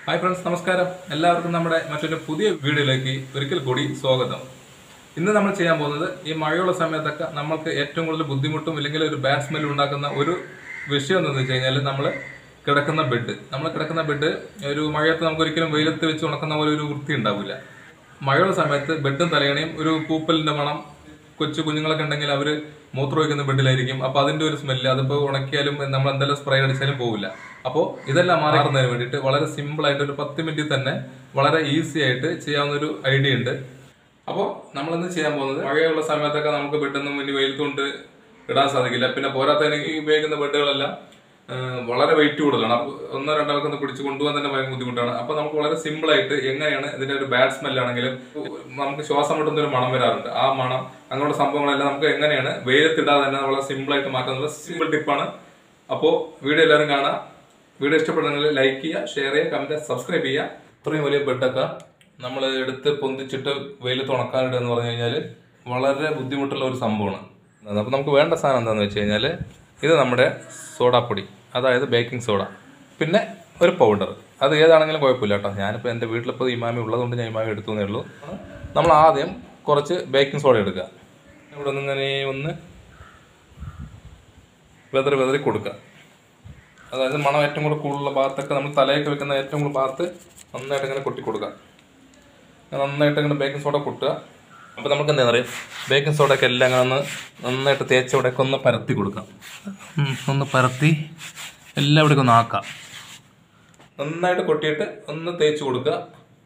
hi friends നമസ്കാരം എല്ലാവർക്കും നമ്മുടെ മറ്റൊരു പുതിയ വീഡിയോയിലേക്ക് ഒരിക്കൽ കൂടി സ്വാഗതം ഇന്ന് നമ്മൾ ചെയ്യാൻ പോകുന്നത് ഈ മഴയുള്ള സമയത്തൊക്കെ നമ്മൾക്ക് ഏറ്റവും കൂടുതൽ ബുദ്ധിമുട്ടും ഇല്ലെങ്കിൽ ഒരു ബാഡ് സ്മെല്ലും ഉണ്ടാക്കുന്ന ഒരു വിഷയം എന്താണെന്ന് വെച്ച് കഴിഞ്ഞാൽ നമ്മൾ കിടക്കുന്ന ബെഡ് നമ്മൾ കിടക്കുന്ന ബെഡ് ഒരു മഴയത്ത് നമുക്ക് ഒരിക്കലും വെയിലത്ത് വെച്ച് ഉണക്കുന്ന പോലെ ഒരു വൃത്തി ഉണ്ടാവില്ല മഴയുള്ള സമയത്ത് ബെഡും തലയണയും ഒരു പൂപ്പലിന്റെ മണം കൊച്ചു കുഞ്ഞുങ്ങളൊക്കെ ഉണ്ടെങ്കിൽ അവർ മൂത്രം ഒഴിക്കുന്ന ബെഡിലായിരിക്കും അപ്പൊ അതിന്റെ ഒരു സ്മെല്ല് അതിപ്പോ ഉണക്കിയാലും നമ്മൾ എന്തെല്ലാം സ്പ്രേ അടിച്ചാലും പോവില്ല അപ്പോൾ ഇതെല്ലാം മാറുന്നതിന് വേണ്ടിയിട്ട് വളരെ സിമ്പിൾ ആയിട്ട് ഒരു പത്ത് മിനിറ്റിൽ തന്നെ വളരെ ഈസി ആയിട്ട് ചെയ്യാവുന്ന ഒരു ഐഡിയ ഉണ്ട് അപ്പോൾ നമ്മളിന്ന് ചെയ്യാൻ പോകുന്നത് മഴയുള്ള സമയത്തൊക്കെ നമുക്ക് ബെഡൊന്നും ഇനി വെയിലത്തുകൊണ്ട് ഇടാൻ സാധിക്കില്ല പിന്നെ പോരാത്തതിന് ഈ ഉപയോഗിക്കുന്ന ബെഡുകളെല്ലാം ആ, വളരെ വെയിറ്റ് കൂടുതലാണ് അപ്പൊ ഒന്നോ രണ്ടോ ആൾക്ക് ഒന്ന് പിടിച്ച് കൊണ്ടുപോകാൻ തന്നെ ഭയങ്കര ബുദ്ധിമുട്ടാണ് അപ്പൊ നമുക്ക് വളരെ സിമ്പിൾ ആയിട്ട് എങ്ങനെയാണ് ഇതിന്റെ ഒരു ബാഡ് സ്മെൽ ആണെങ്കിലും നമുക്ക് ശ്വാസം മുട്ടുന്ന ഒരു മണം വരാറുണ്ട് ആ മണം അങ്ങനെയുള്ള സംഭവങ്ങളെല്ലാം നമുക്ക് എങ്ങനെയാണ് വെയിലത്തിടാതെ തന്നെ വളരെ സിമ്പിൾ ആയിട്ട് മാറ്റുന്നുള്ള സിമ്പിൾ ടിപ്പാണ് അപ്പോൾ വീഡിയോ എല്ലാവരും കാണാം വീഡിയോ ഇഷ്ടപ്പെടുന്നെങ്കിൽ ലൈക്ക് ചെയ്യുക ഷെയർ ചെയ്യുക കമന്റ് സബ്സ്ക്രൈബ് ചെയ്യുക ഇത്രയും വലിയ ബെഡൊക്കെ നമ്മൾ എടുത്ത് പൊന്തിച്ചിട്ട് വെയിലത്ത് ഉണക്കാനിടുക എന്ന് പറഞ്ഞു കഴിഞ്ഞാൽ വളരെ ബുദ്ധിമുട്ടുള്ള ഒരു സംഭവമാണ് അപ്പോൾ നമുക്ക് വേണ്ട സാധനം എന്താണെന്ന് വെച്ച് കഴിഞ്ഞാൽ ഇത് നമ്മുടെ സോഡാപ്പൊടി അതായത് ബേക്കിംഗ് സോഡ പിന്നെ ഒരു പൗഡർ അത് ഏതാണെങ്കിലും കുഴപ്പമില്ല കേട്ടോ ഞാനിപ്പോൾ എൻ്റെ വീട്ടിലിപ്പോൾ ഇമാമി ഉള്ളതുകൊണ്ട് ഞാൻ ഇമാമി എടുത്തു എന്നേ ഉള്ളൂ നമ്മൾ ആദ്യം കുറച്ച് ബേക്കിംഗ് സോഡ എടുക്കുക ഇവിടെ നിന്ന് ഇങ്ങനെ ഒന്ന് വെതറി വെതറി കൊടുക്കുക അതായത് മണം ഏറ്റവും കൂടുതൽ കൂടുതലുള്ള ഭാഗത്തൊക്കെ നമ്മൾ തലയൊക്കെ വെക്കുന്ന ഏറ്റവും കൂടുതൽ ഭാഗത്ത് നന്നായിട്ട് ഇങ്ങനെ കൊട്ടി കൊടുക്കുക നന്നായിട്ട് ഇങ്ങനെ ബേക്കിംഗ് സോഡ കൊട്ടുക അപ്പോൾ നമുക്ക് എന്താ പറയുക ബേക്കിംഗ് സോഡയൊക്കെ എല്ലാം അങ്ങനെ ഒന്ന് നന്നായിട്ട് തേച്ച് ഇവിടെയൊക്കെ ഒന്ന് പരത്തി കൊടുക്കാം ഉം, ഒന്ന് പരത്തി എല്ലാം ഇവിടേക്ക് ഒന്ന് ആക്കാം നന്നായിട്ട് കൊട്ടിയിട്ട് ഒന്ന് തേച്ച് കൊടുക്കുക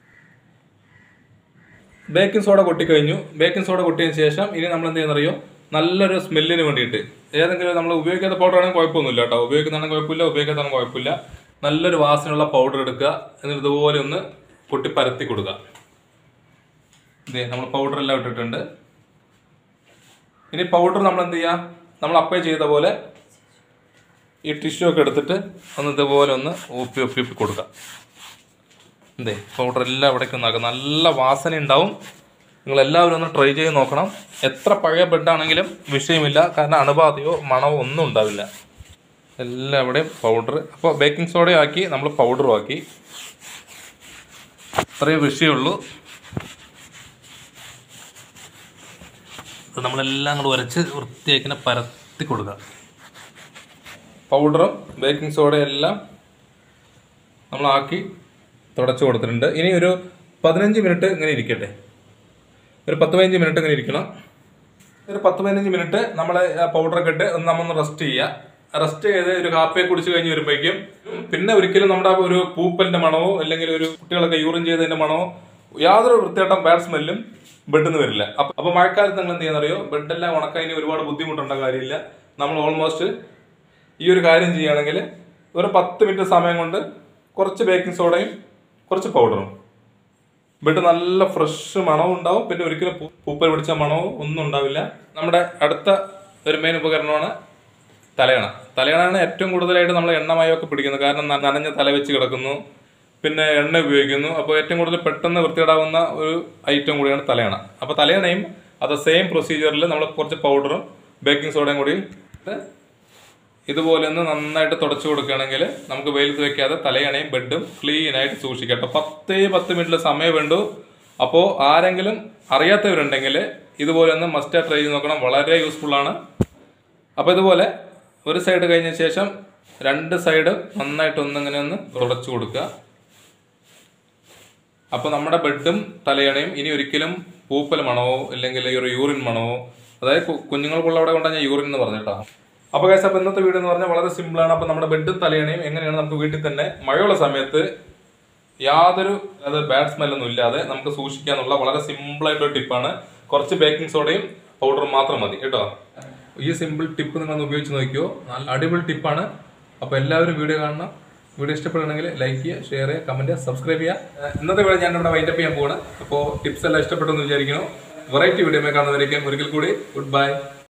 ബേക്കിംഗ് സോഡ കൊട്ടിക്കഴിഞ്ഞു ബേക്കിംഗ് സോഡ കൊട്ടിയതിന് ശേഷം ഇനി നമ്മൾ എന്ത് ചെയ്യുന്നറിയോ നല്ലൊരു സ്മെല്ലിന് വേണ്ടിയിട്ട് ഏതെങ്കിലും നമ്മൾ ഉപയോഗിക്കാത്ത പൗഡർ ആണെങ്കിൽ കുഴപ്പമൊന്നുമില്ല കേട്ടോ ഉപയോഗിക്കുന്നതാണെങ്കിൽ കുഴപ്പമില്ല ഉപയോഗിക്കാത്തതാണെങ്കിൽ കുഴപ്പമില്ല നല്ലൊരു വാസനയുള്ള പൗഡർ എടുക്കുക എന്നിട്ട് ഇതുപോലെ ഒന്ന് കൊട്ടി പരത്തി കൊടുക്കുക ഇതേ നമ്മൾ പൗഡർ എല്ലാം ഇട്ടിട്ടുണ്ട് ഇനി പൗഡർ നമ്മൾ എന്ത് ചെയ്യുക നമ്മൾ അപ്ലൈ ചെയ്ത പോലെ ഈ ടിഷ്യൂ ഒക്കെ എടുത്തിട്ട് ഒന്ന് ഇതുപോലെ ഒന്ന് ഒപ്പി ഒപ്പി ഒപ്പി കൊടുക്കുക എന്തേ പൗഡർ എല്ലാം ഇവിടേക്ക് ഒന്നാക്കുക നല്ല വാസന ഉണ്ടാവും നിങ്ങൾ എല്ലാവരും ഒന്ന് ട്രൈ ചെയ്ത് നോക്കണം എത്ര പഴയ ബെഡാണെങ്കിലും വിഷയമില്ല കാരണം അണുബാധയോ മണമോ ഒന്നും ഉണ്ടാവില്ല എല്ലാവിടെയും പൗഡർ അപ്പോൾ ബേക്കിംഗ് സോഡയും ആക്കി നമ്മൾ പൗഡറും ആക്കി അത്രയേ വിഷയമുള്ളൂ അത് നമ്മളെല്ലാം കൂടെ ഉരച്ച് വൃത്തിയാക്കിനെ പരത്തി കൊടുക്കുക പൗഡറും ബേക്കിംഗ് സോഡയും എല്ലാം നമ്മളാക്കി തുടച്ചു കൊടുത്തിട്ടുണ്ട് ഇനി ഒരു പതിനഞ്ച് മിനിറ്റ് ഇങ്ങനെ ഇരിക്കട്ടെ ഒരു പത്ത് പതിനഞ്ച് മിനിറ്റ് ഇങ്ങനെ ഇരിക്കണം ഒരു പത്ത് പതിനഞ്ച് മിനിറ്റ് നമ്മൾ പൗഡറൊക്കെ ഇട്ട് ഒന്ന് നമ്മൊന്ന് റെസ്റ്റ് ചെയ്യുക റെസ്റ്റ് ചെയ്ത് ഒരു കാപ്പിയെ കുടിച്ച് കഴിഞ്ഞ് വരുമ്പോഴേക്കും പിന്നെ ഒരിക്കലും നമ്മുടെ ആ ഒരു പൂപ്പലിന്റെ മണമോ അല്ലെങ്കിൽ ഒരു കുട്ടികളൊക്കെ യൂറിൻ ചെയ്തതിന്റെ മണമോ യാതൊരു വൃത്തിയായിട്ടും ബാഡ് സ്മെല്ലും ബെഡിൽ നിന്ന് വരില്ല അപ്പൊ അപ്പൊ മഴക്കാലത്ത് നിങ്ങൾ എന്ത് ചെയ്യുന്നറിയോ ബെഡെല്ലാം ഉണക്കാൻ ഇനി ഒരുപാട് ബുദ്ധിമുട്ടുണ്ട കാര്യമില്ല നമ്മൾ ഓൾമോസ്റ്റ് ഈ ഒരു കാര്യം ചെയ്യുകയാണെങ്കിൽ ഒരു പത്ത് മിനിറ്റ് സമയം കൊണ്ട് കുറച്ച് ബേക്കിംഗ് സോഡയും കുറച്ച് പൗഡറും ബെഡ് നല്ല ഫ്രഷ് മണവും ഉണ്ടാവും പിന്നെ ഒരിക്കലും പൂ- പൂപ്പൽ പിടിച്ച മണവും ഒന്നും ഉണ്ടാവില്ല നമ്മുടെ അടുത്ത ഒരു മെയിൻ ഉപകരണമാണ് തലയണ തലയണയാണ് ഏറ്റവും കൂടുതലായിട്ട് നമ്മൾ എണ്ണമയമൊക്കെ പിടിക്കുന്നത് കാരണം ന- നനഞ്ഞ തല വെച്ച് കിടക്കുന്നു പിന്നെ എണ്ണ ഉപയോഗിക്കുന്നു അപ്പോൾ ഏറ്റവും കൂടുതൽ പെട്ടെന്ന് വൃത്തിയിടാവുന്ന ഒരു ഐറ്റം കൂടിയാണ് തലയണ അപ്പോൾ തലയണയും അത് സെയിം പ്രൊസീജിയറിൽ നമ്മൾ കുറച്ച് പൗഡറും ബേക്കിംഗ് സോഡയും കൂടി ഇട്ട് ഇതുപോലെ ഒന്ന് നന്നായിട്ട് തുടച്ചു കൊടുക്കുകയാണെങ്കിൽ നമുക്ക് വെയിലത്ത് വെക്കാതെ തലയണയും ബെഡും ക്ലീൻ ആയിട്ട് സൂക്ഷിക്കാം കേട്ടോ പത്തേ പത്ത് മിനിറ്റ് സമയം വേണ്ടു അപ്പോൾ ആരെങ്കിലും അറിയാത്തവരുണ്ടെങ്കിൽ ഇതുപോലെ ഒന്ന് മസ്റ്റ് ട്രൈ ചെയ്ത് നോക്കണം വളരെ യൂസ്ഫുൾ ആണ് അപ്പോൾ ഇതുപോലെ ഒരു സൈഡ് കഴിഞ്ഞ ശേഷം രണ്ട് സൈഡ് നന്നായിട്ട് ഒന്നിങ്ങനെ ഒന്ന് തുടച്ചു കൊടുക്കുക അപ്പോൾ നമ്മുടെ ബെഡും തലയണയും ഇനി ഒരിക്കലും പൂപ്പൽ മണമോ അല്ലെങ്കിൽ ഈ ഒരു യൂറിൻ മണമോ അതായത് കു- കുഞ്ഞുങ്ങൾക്കുള്ള അവിടെ കൊണ്ടാണ് ഞാൻ യൂറിൻ എന്ന് പറഞ്ഞിട്ടോ അപ്പോൾ കേസ് അപ്പോൾ ഇന്നത്തെ വീഡിയോ എന്ന് പറഞ്ഞാൽ വളരെ സിമ്പിൾ ആണ് അപ്പോൾ നമ്മുടെ ബെഡും തലയണയും എങ്ങനെയാണ് നമുക്ക് വീട്ടിൽ തന്നെ മഴയുള്ള സമയത്ത് യാതൊരു അത് ബാഡ് സ്മെല്ലൊന്നും ഇല്ലാതെ നമുക്ക് സൂക്ഷിക്കാന്നുള്ള വളരെ സിമ്പിൾ ആയിട്ടൊരു ടിപ്പാണ് കുറച്ച് ബേക്കിംഗ് സോഡയും പൗഡറും മാത്രം മതി കേട്ടോ ഈ സിമ്പിൾ ടിപ്പ് നിങ്ങൾ ഉപയോഗിച്ച് നോക്കിയോ നല്ല അടിപൊളി ടിപ്പാണ് അപ്പോൾ എല്ലാവരും വീഡിയോ കാണണം വീഡിയോ ഇഷ്ടപ്പെടുകയാണെങ്കിൽ ലൈക്ക് ചെയ്യുക ഷെയർ ചെയ്യുക കമന്റ് സബ്സ്ക്രൈബ് ചെയ്യുക ഏഹ് ഇന്നത്തെ വീഡിയോ ഞാൻ ഇവിടെ വൈൻഡപ്പ് ചെയ്യാൻ പോവാണ് അപ്പോൾ ടിപ്സ് എല്ലാം ഇഷ്ടപ്പെട്ടെന്ന് വിചാരിക്കുന്നു വെറൈറ്റി വീഡിയോ കാണുന്നവരേക്കും ഒരിക്കൽ കൂടി ഗുഡ് ബൈ